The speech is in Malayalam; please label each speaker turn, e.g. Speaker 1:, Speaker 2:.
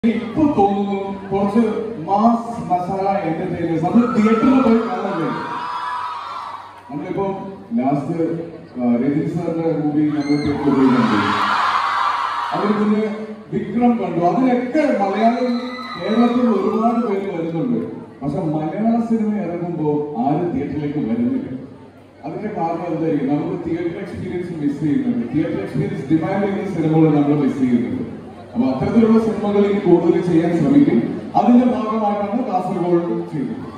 Speaker 1: ഇപ്പൊ തോന്നുന്നു കുറച്ച് മാസ് മസാല എന്റർടൈനേഴ്സ് നമ്മൾ തിയേറ്ററിൽ പോയി കാണാൻ കഴിയും നമ്മളിപ്പോ ലാസ്റ്റ് രജനി സാറിന്റെ മൂവി നമ്മൾ തിയേറ്ററിൽ പോയി കണ്ടു അതിന് പിന്നെ വിക്രം കണ്ടു അതിനൊക്കെ മലയാളം കേരളത്തിൽ ഒരുപാട് പേര് വരുന്നുണ്ട് പക്ഷെ മലയാള സിനിമ ഇറങ്ങുമ്പോൾ ആരും തിയേറ്ററിലേക്ക് വരുന്നില്ല അതിന്റെ കാരണം എന്തായിരിക്കും നമുക്ക് തിയേറ്റർ എക്സ്പീരിയൻസ് മിസ് ചെയ്യുന്നുണ്ട് തിയേറ്റർ എക്സ്പീരിയൻസ് ഡിമാൻഡ് ചെയ്യുന്ന സിനിമകൾ നമ്മൾ മിസ് ചെയ്യുന്നുണ്ട് അപ്പൊ അത്തരത്തിലുള്ള സിനിമകൾ ഇനി കൂടുതൽ ചെയ്യാൻ ശ്രമിക്കും അതിന്റെ ഭാഗമായിട്ടാണ് കാസർഗോഡ് ചെയ്തത്